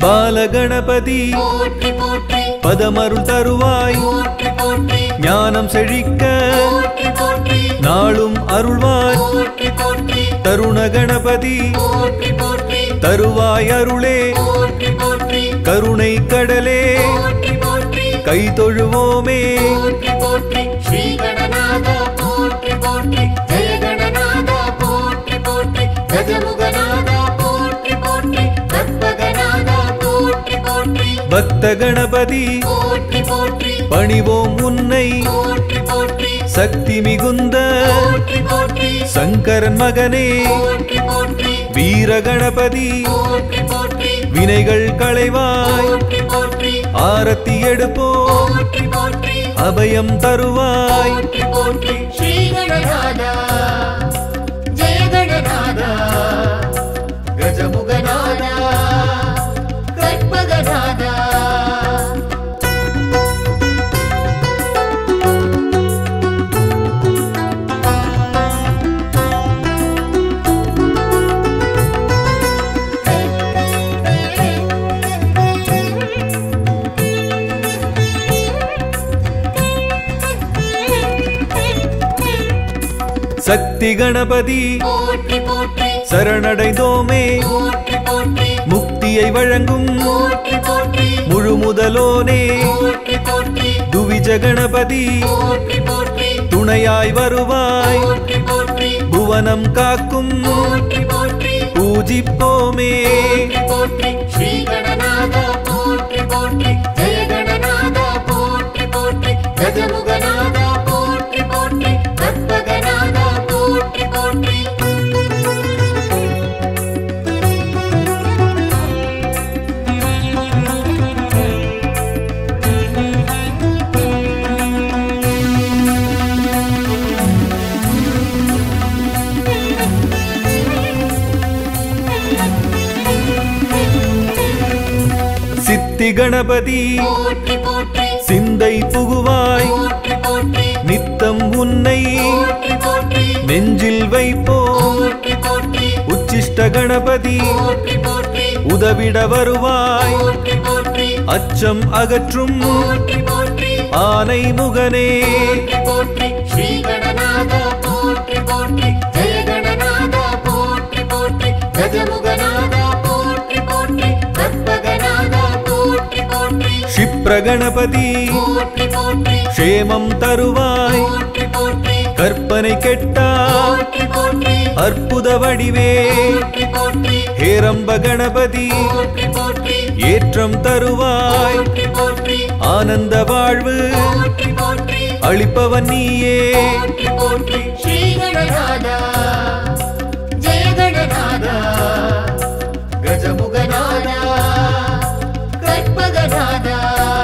பாலகணபதி போற்றி போற்றி பதமருள் தருவாய் போற்றி போற்றி ஞானம் செழிக்க போற்றி போற்றி நாளும் அருள்வாய் போற்றி போற்றி தருண கணபதி போற்றி போற்றி தருவாய் அருளே போற்றி போற்றி கருணை கடலே போற்றி போற்றி கை தொழுவோமே போற்றி போற்றி ஸ்ரீ கணநாத போற்றி போற்றி ஜெய கணநாத போற்றி போற்றி கஜமுகநாத போற்றி போற்றி கற்பகநாத போற்றி போற்றி பக்த கணபதி போற்றி போற்றி பணிவோம் உன்னை போற்றி போற்றி சக்தி மிகுந்த போற்றி போற்றி சங்கரன் மகனே போற்றி போற்றி வீர கணபதி போற்றி போற்றி வினைகள் களைவாய் போற்றி போற்றி ஆரத்தி எடுப்போம் போற்றி போற்றி அபயம் தருவாய் போற்றி போற்றி ஸ்ரீ கணநாதா ஜெய கணநாதா கஜமுகநாதா கற்பகநாதா சக்தி கணபதி போற்றி போற்றி சரணடைந்தோமே போற்றி போற்றி முக்தியை வழங்கும் போற்றி போற்றி முழு முதலோனே போற்றி போற்றி துவிஜ கணபதி போற்றி போற்றி துணையாய் வருவாய் போற்றி போற்றி புவனம் காக்கும் போற்றி போற்றி பூஜிப்போமே போற்றி போற்றி ஸ்ரீ கணநாத போற்றி போற்றி ஜெய கணநாத போற்றி போற்றி கஜமுகநாத போற்றி போற்றி கற்பகநாத போற்றி போற்றி சித்தி கணபதி போற்றி போற்றி சிந்தை புகுவாய் போற்றி போற்றி நித்தம் உன்னை போற்றி போற்றி நெஞ்சில் வைப்போம் போற்றி போற்றி உச்சிஷ்ட கணபதி போற்றி போற்றி உதவிட வருவாய் போற்றி போற்றி அச்சம் அகற்றும் போற்றி போற்றி ஆனை முகனே போற்றி போற்றி ஸ்ரீ கணநாத போற்றி போற்றி ஜெய கணநாத போற்றி போற்றி கஜமுகநாத போற்றி போற்றி கற்பகநாத போற்றி போற்றி க்ஷிப்ர கணபதி போற்றி போற்றி க்ஷேமம் தருவாய் போற்றி போற்றி கற்பனை கெட்டா போற்றி போற்றி அற்புத வடிவே போற்றி போற்றி ஹேரம்ப கணபதி போற்றி போற்றி ஏற்றம் தருவாய் போற்றி போற்றி ஆனந்த வாழ்வு போற்றி போற்றி அளிப்பவன் நீயே போற்றி போற்றி ஸ்ரீ கணநாதா ஜெய கணநாதா கஜமுகநாதா கற்பகநாதா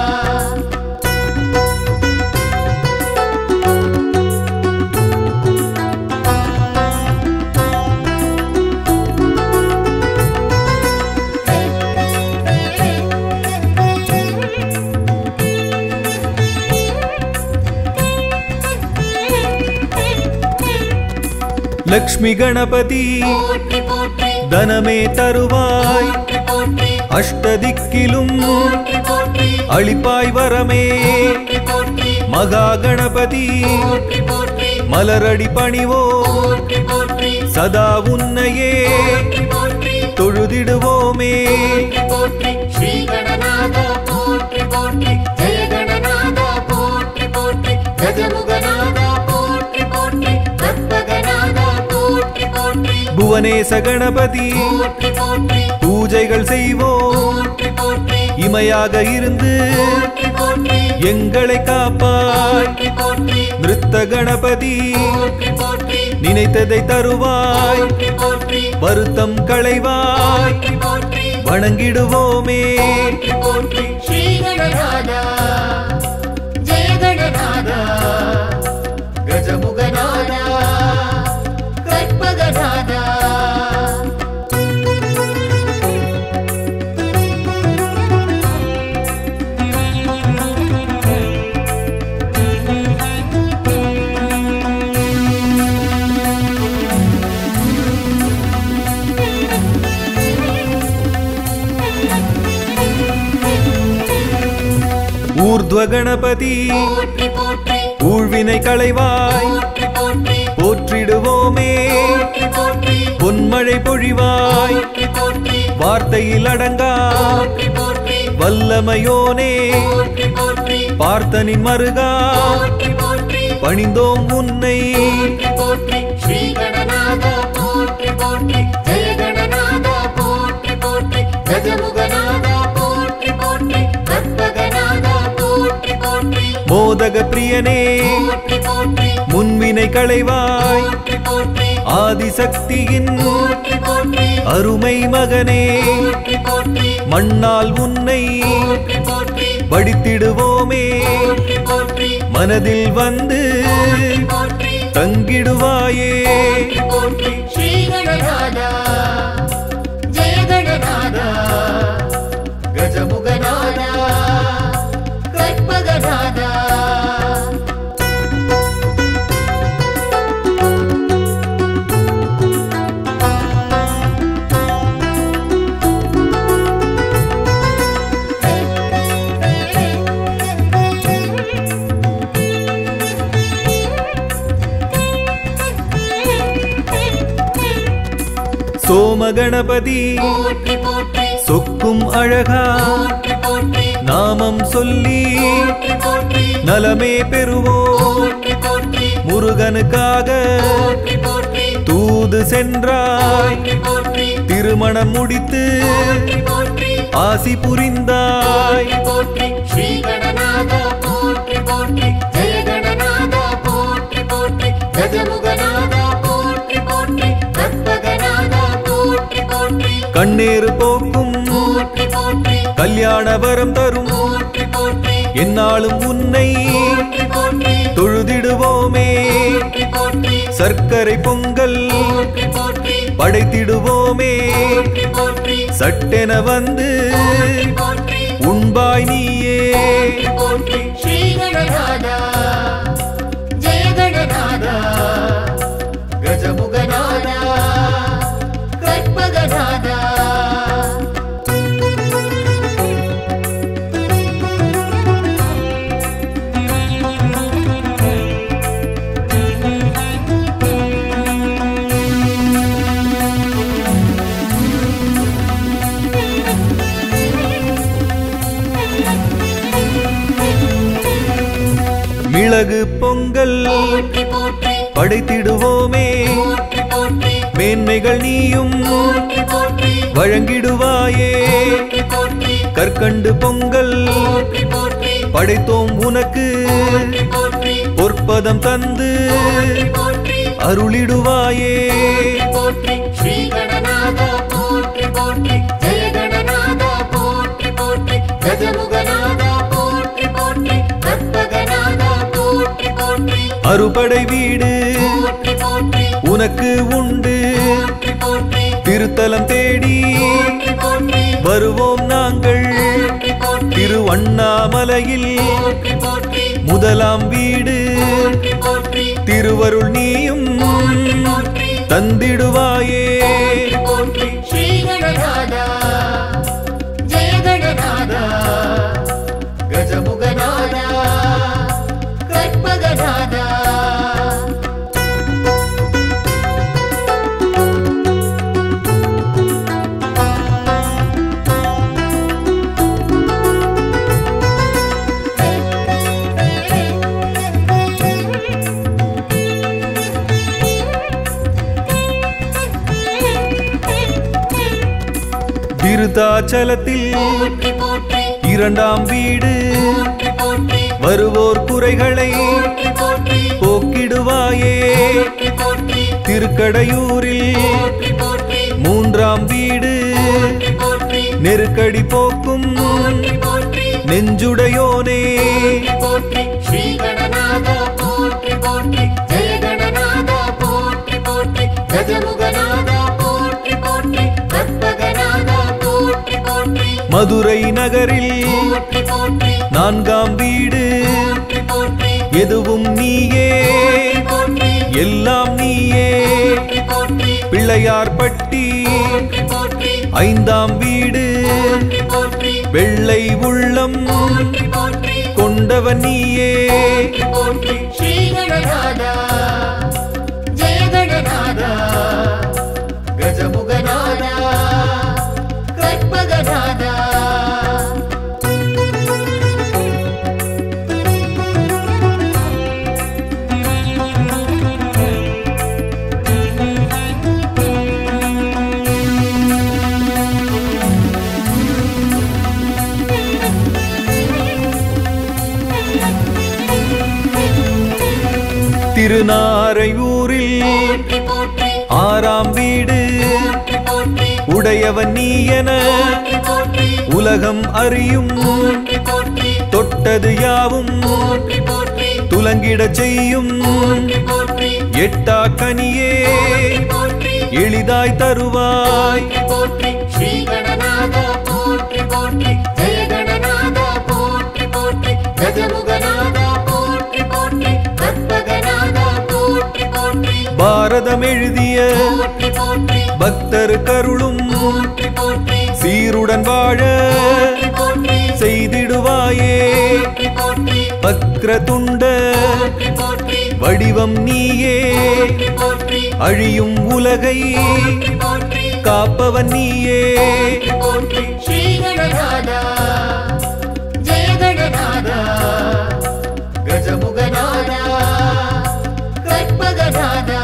லக்ஷ்மி கணபதி போற்றி போற்றி தனமே தருவாய் போற்றி போற்றி அஷ்டதிக்கிலும் போற்றி போற்றி அளிப்பாய் வரமே போற்றி போற்றி மகா கணபதி போற்றி போற்றி மலரடி பணிவோ போற்றி போற்றி சதா உன்னையே போற்றி போற்றி தொழுதிடுவோமே போற்றி போற்றி ஸ்ரீ கணநாத போற்றி போற்றி ஜெய கணநாத போற்றி போற்றி கஜமுகநாத போற்றி போற்றி கற்பகநாத போற்றி போற்றி புவனேச கணபதி போற்றி போற்றி பூஜைகள் செய்வோம் போற்றி போற்றி இமையாக இருந்து போற்றி போற்றி எங்களை காப்பாய் போற்றி போற்றி நிறுத்த கணபதி போற்றி போற்றி நினைத்ததை தருவாய் போற்றி போற்றி வருத்தம் களைவாய் போற்றி போற்றி வணங்கிடுவோமே போற்றி போற்றி ஸ்ரீ கணநாதா ஜெய கணநாதா கஜமுகநாதா கற்பகநாதா ஊர்த்வ கணபதி போற்றி போற்றி ஊழ்வினை களைவாய் போற்றி போற்றி போற்றிடுவோமே போற்றி போற்றி பொன்மழை பொழிவாய் போற்றி போற்றி வார்த்தையில் அடங்கா போற்றி போற்றி வல்லமையோனே போற்றி போற்றி பார்த்தனின் மருகா போற்றி போற்றி பணிந்தோம் உன்னை போற்றி போற்றி ஸ்ரீ கணநாத போற்றி போற்றி ஜெய கணநாத போற்றி போற்றி கஜமுகநாத போற்றி போற்றி கற்பகநாத போற்றி போற்றி மோதக பிரியனே போற்றி போற்றி முன்வினை களைவாய் போற்றி போற்றி ஆதிசக்தியின் போற்றி போற்றி அருமை மகனே போற்றி போற்றி மண்ணால் உன்னை போற்றி போற்றி படித்திடுவோமே போற்றி போற்றி மனதில் வந்து போற்றி தங்கிடுவாயே போற்றி ஸ்ரீ கணநாதா ஜெய கணநாதா கஜமுகநாதா கற்பகநாதா சோம கணபதி போற்றி போற்றி சொக்கும் அழகா போற்றி போற்றி நாமம் சொல்லி போற்றி போற்றி நலமே பெறுவோம் போற்றி போற்றி முருகனுக்காக போற்றி போற்றி தூது சென்றாய் போற்றி போற்றி திருமணம் முடித்து போற்றி போற்றி ஆசி புரிந்தாய் போற்றி ஸ்ரீ கணநாத போற்றி போற்றி ஜெய கணநாத போற்றி போற்றி கஜமுகநாத போற்றி போற்றி கற்பகநாத போற்றி போற்றி கண்ணேறு போக்கும் போற்றி போற்றி கல்யாண வரம் தரும் போற்றி போற்றி என்னாலும் உன்னை போற்றி போற்றி தொழுதிடுவோமே போற்றி போற்றி சர்க்கரை பொங்கல் போற்றி போற்றி படைத்திடுவோமே போற்றி போற்றி சட்டென வந்து போற்றி உண்பாய் நீயே போற்றி ஸ்ரீ கணநாதா ஜெய கணநாதா கஜமுகநாதா கற்பகநாதா மிளகு பொங்கல் போற்றி போற்றி படைத்திடுவோமே போற்றி போற்றி மேன்மைகள் நீயும் போற்றி போற்றி வழங்கிடுவாயே போற்றி போற்றி கற்கண்டு பொங்கல் போற்றி போற்றி படைத்தோம் உனக்கு போற்றி போற்றி பொற்பதம் தந்து போற்றி அருளிடுவாயே போற்றி ஸ்ரீ கணநாத போற்றி போற்றி ஜெய கணநாத போற்றி போற்றி கஜமுகநாத போற்றி போற்றி கற்பகநாத போற்றி போற்றி அறுபடை வீடு போற்றி போற்றி உனக்கு உண்டு போற்றி போற்றி திருத்தலம் தேடி போற்றி போற்றி வருவோம் நாங்கள் போற்றி போற்றி திருவண்ணாமலையில் போற்றி போற்றி முதலாம் வீடு போற்றி போற்றி திருவருள் நீயும் போற்றி தந்திடுவாயே போற்றி ஸ்ரீ கணநாதா ஜெய கணநாதா கஜமுகநாதா கற்பகநாதா விருதாச்சலத்தில் போற்றி போற்றி இரண்டாம் வீடு போற்றி போற்றி வருவோர் குறைகளை போற்றி போற்றி போக்கிடுவாயே போற்றி போற்றி திருக்கடையூரில் போற்றி போற்றி மூன்றாம் வீடு போற்றி போற்றி நெருக்கடி போக்கும் போற்றி போற்றி நெஞ்சுடையோனே போற்றி ஸ்ரீ கணநாத போற்றி போற்றி ஜெய கணநாத போற்றி போற்றி கஜமுகநாத போற்றி போற்றி கற்பகநாத போற்றி போற்றி மதுரை நகரில் போற்றி போற்றி நான்காம் வீடு போற்றி போற்றி எதுவும் நீயே போற்றி எல்லாம் நீயே போற்றி போற்றி பிள்ளையார்பட்டி போற்றி போற்றி ஐந்தாம் வீடு போற்றி போற்றி வெள்ளை உள்ளம் போற்றி போற்றி கொண்ட கொண்டவன் நீயே போற்றி போற்றி ஸ்ரீ கணநாதா ஜெய கணநாதா கஜமுகநாதா கற்பகநாதா திருநாரையூரில் போற்றி போற்றி ஆறாம் வீடு போற்றி போற்றி உடையவன் நீ என போற்றி போற்றி உலகம் அறியும் போற்றி போற்றி தொட்டது யாவும் போற்றி போற்றி துலங்கிடச் செய்யும் போற்றி போற்றி எட்டா கனியே போற்றி எளிதாய் தருவாய் போற்றி போற்றி ஸ்ரீ கணநாத போற்றி போற்றி ஜெய கணநாத போற்றி போற்றி கஜமுகநாத போற்றி போற்றி கற்பகநாத போற்றி போற்றி பாரதம் எழுதிய போற்றி போற்றி பக்தர் கருளும் போற்றி போற்றி சீருடன் வாழ போற்றி போற்றி செய்திடுவாயே போற்றி போற்றி பக்ர துண்ட போற்றி போற்றி வடிவம் நீயே போற்றி போற்றி அழியும் உலகை போற்றி போற்றி காப்பவன் நீயே போற்றி ஸ்ரீ கணநாதா ஜெய கணநாதா கஜமுகநாதா கற்பகநாதா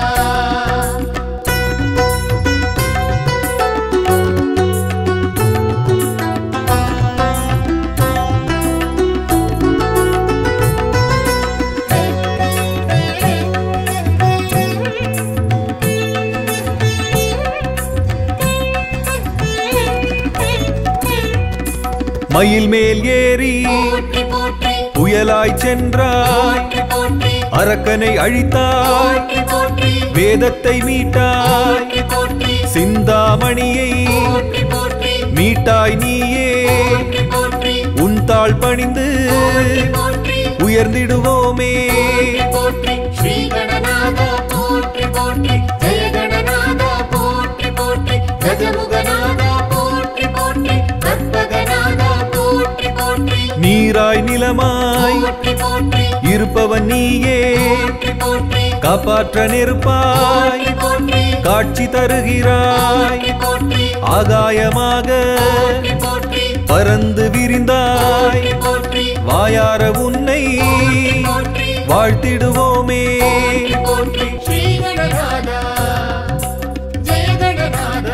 மயில் மேல் ஏறி போற்றி போற்றி புயலாய் சென்றாய் போற்றி போற்றி அரக்கனை அழித்தாய் போற்றி போற்றி வேதத்தை மீட்டாய் போற்றி போற்றி சிந்தாமணியை போற்றி போற்றி மீட்டாய் நீயே போற்றி போற்றி உன் தாள் பணிந்து போற்றி உயர்ந்திடுவோமே போற்றி ஸ்ரீ கணநாத போற்றி போற்றி ஜெய கணநாத போற்றி போற்றி கஜமுகநாத போற்றி போற்றி கற்பகநாத போற்றி போற்றி நீராய் நிலமாய் போற்றி போற்றி இருப்பவன் நீயே போற்றி போற்றி காப்பாற்ற நெருப்பாய் போற்றி போற்றி காட்சி தருகிறாய் போற்றி போற்றி ஆகாயமாக போற்றி போற்றி பறந்து விரிந்தாய் போற்றி வாயார உன்னை போற்றி வாழ்த்திடுவோமே போற்றி ஸ்ரீ கணநாதா ஜெய கணநாதா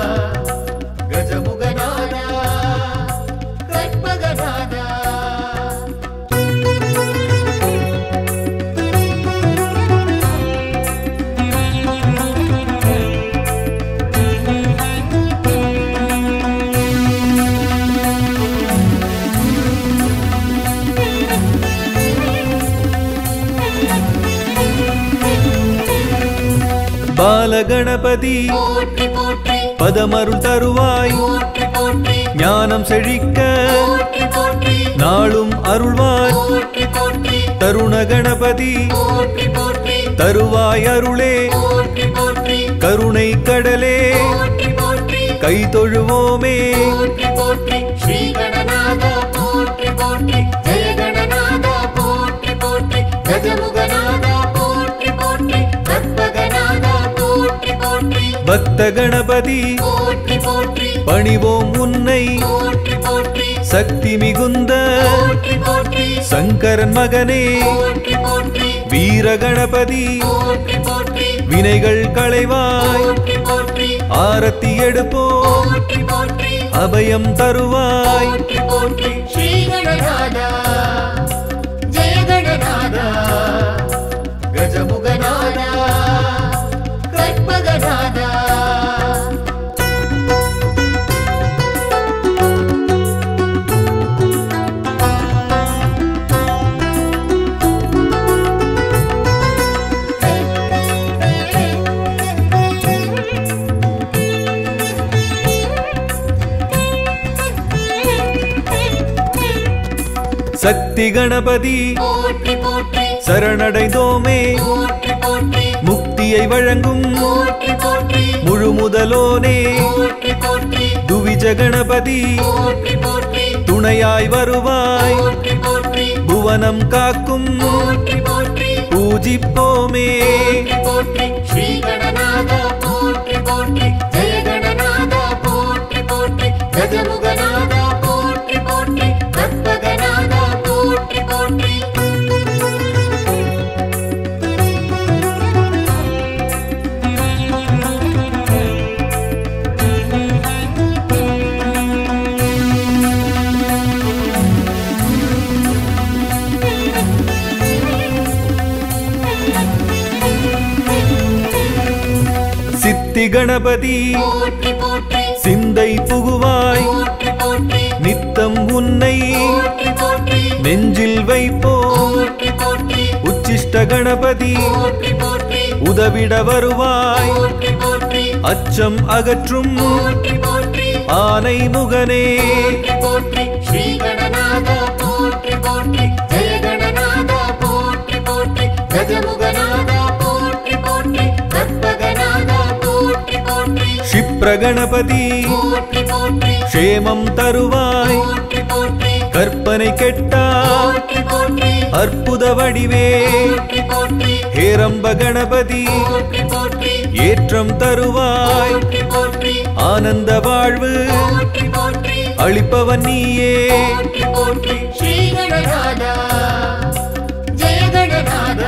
கஜமுகநாதா கற்பகநாதா பாலகணபதி போற்றி போற்றி பதமருள் தருவாய் போற்றி போற்றி ஞானம் செழிக்க போற்றி போற்றி நாளும் அருள்வாய் போற்றி போற்றி தருண கணபதி போற்றி போற்றி தருவாய் அருளே போற்றி போற்றி கருணை கடலே போற்றி போற்றி கை தொழுவோமே போற்றி போற்றி ஸ்ரீ கணநாத போற்றி போற்றி ஜெய கணநாத போற்றி போற்றி கஜமுகநாத போற்றி போற்றி கற்பகநாத போற்றி போற்றி பக்த கணபதி போற்றி போற்றி பணிவோம் உன்னை போற்றி போற்றி சக்தி மிகுந்த போற்றி போற்றி சங்கரன் மகனே போற்றி போற்றி வீர கணபதி போற்றி போற்றி வினைகள் களைவாய் போற்றி போற்றி ஆரத்தி எடுப்போம் போற்றி போற்றி அபயம் தருவாய் போற்றி போற்றி ஸ்ரீ கணநாதா ஜெய கணநாதா கஜமுகநாதா கற்பகநாதா சக்தி கணபதி போற்றி போற்றி சரணடைந்தோமே போற்றி போற்றி முக்தியை வழங்கும் போற்றி போற்றி முழு முதலோனே போற்றி போற்றி துவிஜ கணபதி போற்றி போற்றி துணையாய் வருவாய் போற்றி போற்றி புவ புவனம் காக்கும் போற்றி போற்றி பூஜிப்போமே போற்றி போற்றி ஸ்ரீ கணநாதா போற்றி போற்றி ஜெய கணநாதா போற்றி போற்றி கஜமுகநாதா போற்றி போற்றி கற்பகநாதா போற்றி போற்றி சித்தி கணபதி போற்றி போற்றி சிந்தை புகுவாய் போற்றி போற்றி நித்தம் உன்னை போற்றி போற்றி நெஞ்சில் வைப்போ போற்றி போற்றி உச்சிஷ்ட கணபதி போற்றி போற்றி உதவிட வருவாய் போற்றி போற்றி அச்சம் அகற்றும் போற்றி போற்றி ஆனை முகனே போற்றி போற்றி ஸ்ரீ கணநாதா போற்றி போற்றி ஜெய கணநாதா போற்றி போற்றி கஜமுகநாதா போற்றி போற்றி கற்பகநாதா போற்றி போற்றி க்ஷிப்ர கணபதி போற்றி போற்றி க்ஷேமம் தருவாய் போற்றி போற்றி கற்பனை கெட்டா போற்றி போற்றி அற்புத வடிவே போற்றி போற்றி ஹேரம்ப கணபதி போற்றி போற்றி ஏற்றம் தருவாய் போற்றி போற்றி ஆனந்த வாழ்வு போற்றி போற்றி அளிப்பவன் நீயே போற்றி போற்றி ஸ்ரீ கணநாதா ஜெய கணநாதா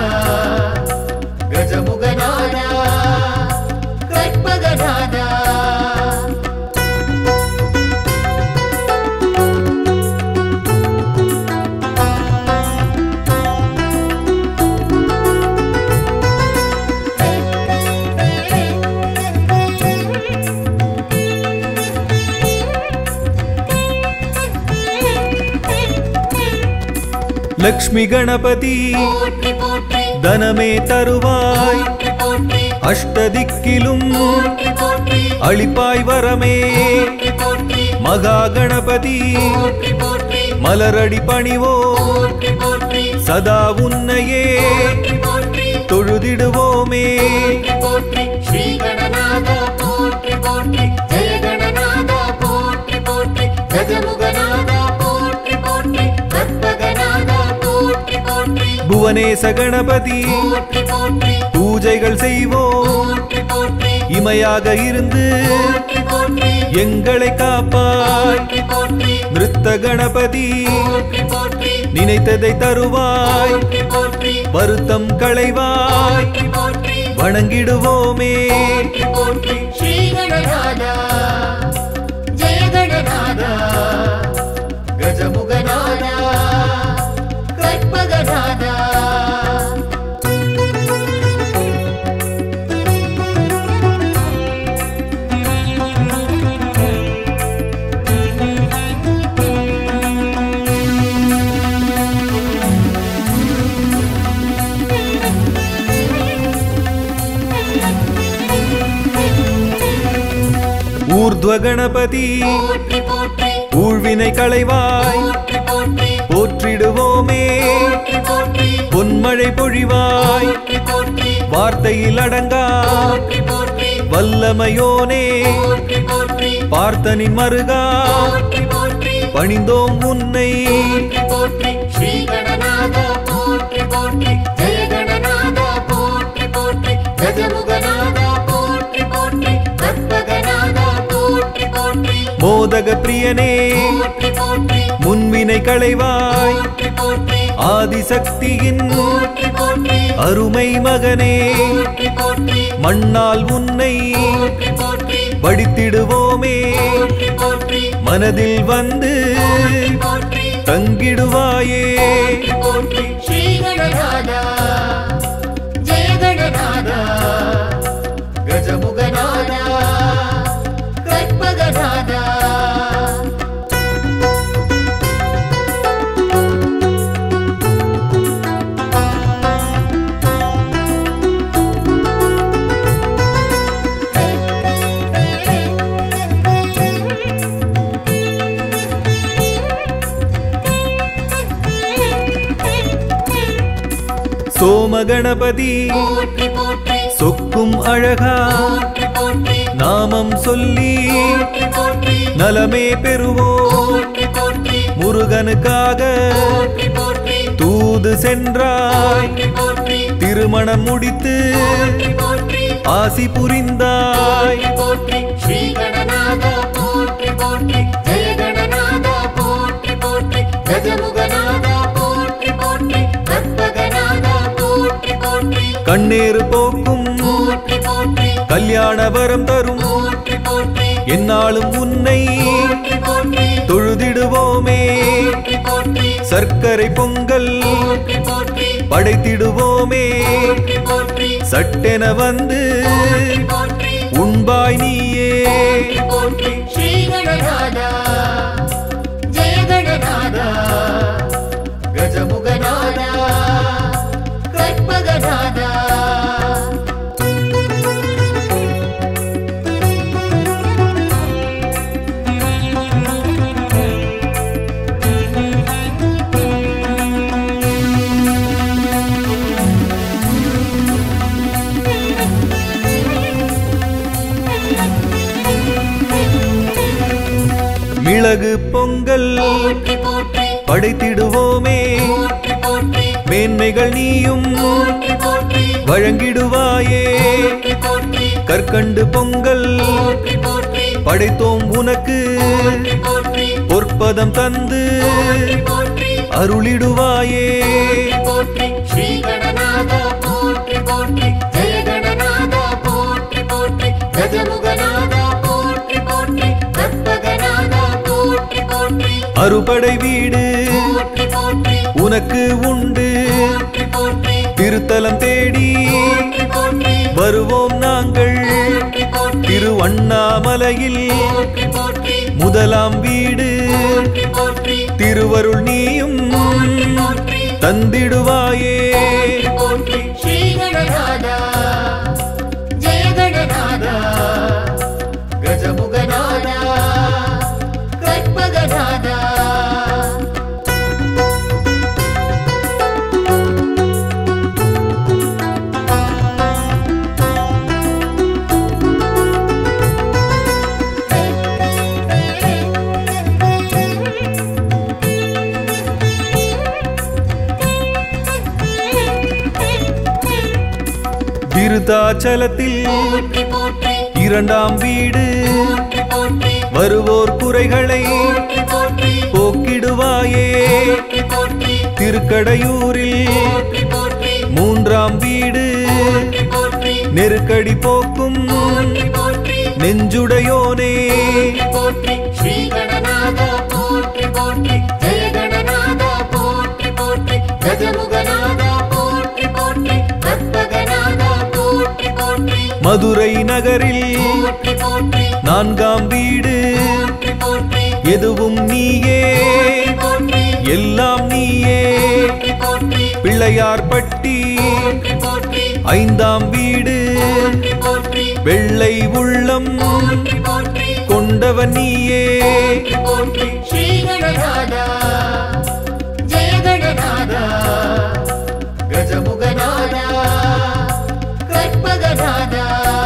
கஜமுகநாதா கற்பகநாதா லக்ஷ்மி கணபதி போற்றி போற்றி தனமே தருவாய் போற்றி போற்றி அஷ்டதிக்கிலும் போற்றி போற்றி அளிப்பாய் வரமே போற்றி போற்றி மகா கணபதி போற்றி போற்றி மலரடி பணிவோ போற்றி போற்றி சதா உன்னையே போற்றி போற்றி தொழுதிடுவோமே போற்றி போற்றி ஸ்ரீ கணநாதா போற்றி போற்றி ஜெய கணநாதா போற்றி போற்றி கஜமுகநாதா போற்றி போற்றி கற்பகநாதா போற்றி போற்றி புவனேச கணபதி போற்றி போற்றி பூஜைகள் செய்வோம் போற்றி போற்றி இமையாக இருந்து போற்றி போற்றி எங்களை காப்பாய் போற்றி போற்றி நிறுத்த கணபதி போற்றி போற்றி நினைத்ததை தருவாய் போற்றி போற்றி வருத்தம் களைவாய் போற்றி போற்றி வணங்கிடுவோமே போற்றி போற்றி ஸ்ரீ கணநாதா ஜெய கணநாதா கஜமுகநாதா கற்பகநாதா ஊர்த்வ கணபதி போற்றி போற்றி ஊழ்வினை களைவாய் போற்றி போற்றி போற்றிடுவோமே போற்றி போற்றி பொன்மழை பொழிவாய் போற்றி போற்றி வார்த்தையில் அடங்கா போற்றி போற்றி வல்லமையோனே போற்றி போற்றி பார்த்தனின் மருகா போற்றி போற்றி பணிந்தோம் உன்னை போற்றி போற்றி ஸ்ரீ கணநாதா போற்றி போற்றி ஜெய கணநாதா போற்றி போற்றி கஜமுகநாதா போற்றி போற்றி கற்பகநாதா போற்றி போற்றி மோதக பிரியனே போற்றி போற்றி முன்வினை களைவாய் போற்றி போற்றி ஆதிசக்தியின் போற்றி போற்றி அருமை மகனே போற்றி போற்றி மண்ணால் உன்னை போற்றி போற்றி படித்திடுவோமே போற்றி போற்றி மனதில் வந்து போற்றி தங்கிடுவாயே போற்றி போற்றி ஸ்ரீ கணநாதா ஜெய கணநாதா கஜமுகநாதா கற்பகநாதா சோம கணபதி போற்றி போற்றி சொக்கும் அழகா போற்றி போற்றி நாமம் சொல்லி போற்றி போற்றி நலமே பெறுவோம் போற்றி போற்றி முருகனுக்காக போற்றி போற்றி தூ தூது சென்றாய் போற்றி போற்றி திருமணம் முடித்து போற்றி போற்றி ஆசி புரிந்தாய் போற்றி போற்றி ஸ்ரீ கணநாதா போற்றி போற்றி ஜெய கணநாதா போற்றி போற்றி கஜமுகநாதா போற்றி போற்றி கற்பகநாதா போற்றி போற்றி கண்ணேறு போக்கும் போற்றி போற்றி கல்யாண வரம் தரும் போற்றி போற்றி என்னாலும் உன்னை போற்றி போற்றி தொழுதிடுவோமே போற்றி போற்றி சர்க்கரை பொங்கல் போற்றி போற்றி படைத்திடுவோமே போற்றி போற்றி சட்டென வந்து போற்றி போற்றி உண்பாய் நீயே போற்றி போற்றி ஸ்ரீ கணநாதா ஜெய கணநாதா கஜமுகநாதா கற்பகநாதா மிளகு பொங்கல் போற்றி போற்றி படைத்திடுவோமே போற்றி போற்றி மேன்மைகள் நீயும் போற்றி போற்றி வழங்கிடுவாயே போற்றி போற்றி கற்கண்டு பொங்கல் போற்றி போற்றி படைத்தோம் உனக்கு போற்றி போற்றி பொற்பதம் தந்து போற்றி போற்றி அருளிடுவாயே போற்றி ஸ்ரீ கணநாதா போற்றி போற்றி ஜெய கணநாதா போற்றி போற்றி கஜமுகநாதா போற்றி போற்றி கற்பகநாதா போற்றி போற்றி அறுபடை வீடு போற்றி போற்றி உனக்கு உண்டு போற்றி போற்றி திருத்தலம் தேடி போற்றி போற்றி வருவோம் நாங்கள் போற்றி போற்றி திருவண்ணாமலையில் போற்றி போற்றி முதலாம் வீடு போற்றி போற்றி திருவருள் நீயும் போற்றி போற்றி தந்திடுவாயே போற்றி ஸ்ரீ கணநாதா ஜெய கணநாதா கஜமுகநாதா கற்பகநாதா விருதாச்சலத்தில் போற்றி போற்றி இரண்டாம் வீடு போற்றி போற்றி வருவோர் குறைகளை போற்றி போற்றி போக்கிடுவாயே போற்றி போற்றி திருக்கடையூரில் போற்றி போற்றி மூன்றாம் வீடு போற்றி போற்றி நெருக்கடி போக்கும் போற்றி போற்றி நெஞ்சுடையோனே போற்றி ஸ்ரீ கணநாதா போற்றி போற்றி ஜெய கணநாதா போற்றி போற்றி கஜமுகநாதா போற்றி போற்றி கற்பகநாதா போற்றி போற்றி மதுரை நகரில் போற்றி போற்றி நான்காம் வீடு போற்றி போற்றி எதுவும் நீயே போற்றி எல்லாம் நீயே போற்றி போற்றி பிள்ளையார்பட்டி போற்றி போற்றி ஐந்தாம் வீடு போற்றி போற்றி வெள்ளை உள்ளம் போற்றி போற்றி கொண்டவன் நீயே போற்றி ஸ்ரீ கணநாதா ஜெய கணநாதா கஜமுகநாதா கற்பகநாதா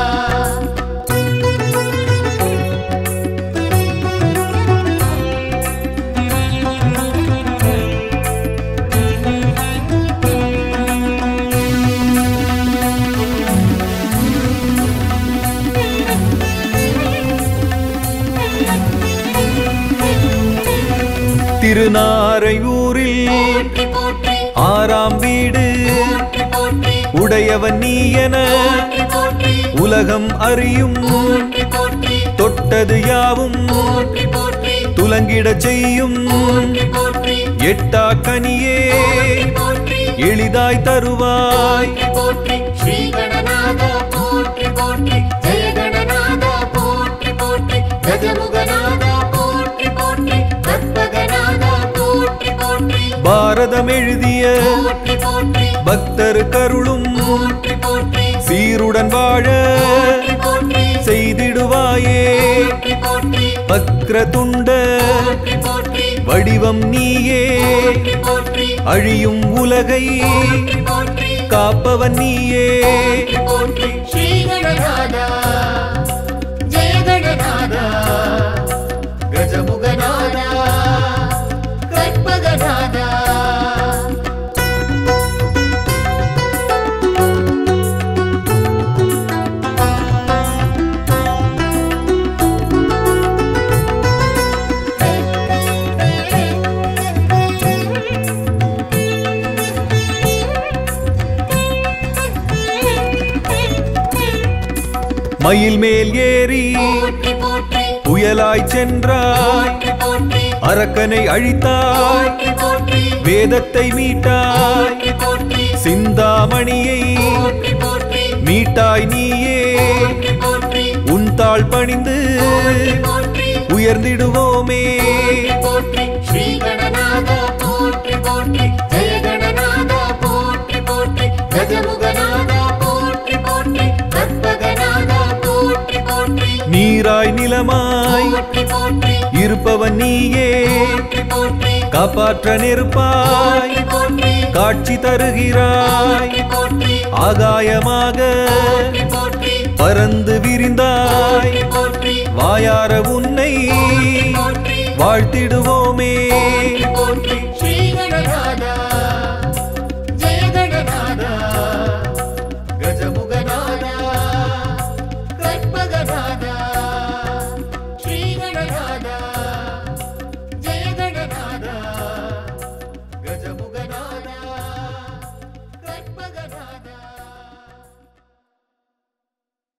திருநாரையூரில் போற்றி போற்றி ஆறாம் வீடு போற்றி போற்றி உடையவன் நீ என போற்றி போற்றி உலகம் அறியும் போற்றி போற்றி தொட்டது யாவும் போற்றி போற்றி துலங்கிடச் செய்யும் போற்றி போற்றி எட்டா கனியே போற்றி எளிதாய் தருவாய் போற்றி ஸ்ரீ கணநாதா போற்றி போற்றி ஜெய கணநாதா போற்றி போற்றி கஜமுகநாதா போற்றி போற்றி கற்பகநாதா போற்றி போற்றி பாரதம் எழுதிய போற்றி போற்றி பக்தர் கருளும் போற்றி போற்றி சீருடன் வாழ போற்றி போற்றி செய்திடுவாயே போற்றி போற்றி வக்ர துண்ட போற்றி போற்றி வடிவம் நீயே போற்றி போற்றி அழியும் உலகை போற்றி போற்றி காப்பவன் நீயே போற்றி ஸ்ரீ கணநாதா ஜெய கணநாதா கஜமுகநாதா கற்பகநாதா மயில் மேல் ஏறி போற்றி போற்றி புயலாய் சென்றாய் போற்றி போற்றி அரக்கனை அழித்தாய் போற்றி போற்றி வேதத்தை மீட்டாய் போற்றி போற்றி சிந்தாமணியை போற்றி போற்றி மீட்டாய் நீயே போற்றி போற்றி உன் தாள் பணிந்து போற்றி உயர்ந்திடுவோமே போற்றி ஸ்ரீ கணநாத போற்றி போற்றி ஜெய கணநாத போற்றி போற்றி கஜமுகநாத போற்றி போற்றி கற்பகநாத போற்றி போற்றி நீராய் நிலமாய் போற்றி போற்றி இருப்பவன் நீயே போற்றி போற்றி காப்பாற்ற நெருப்பாய் போற்றி போற்றி காட்சி தருகிறாய் போற்றி போற்றி ஆகாயமாக போற்றி போற்றி பறந்து விரிந்தாய் போற்றி வாயார உன்னை போற்றி வாழ்த்திடுவோமே போற்றி ஸ்ரீ கணநாதா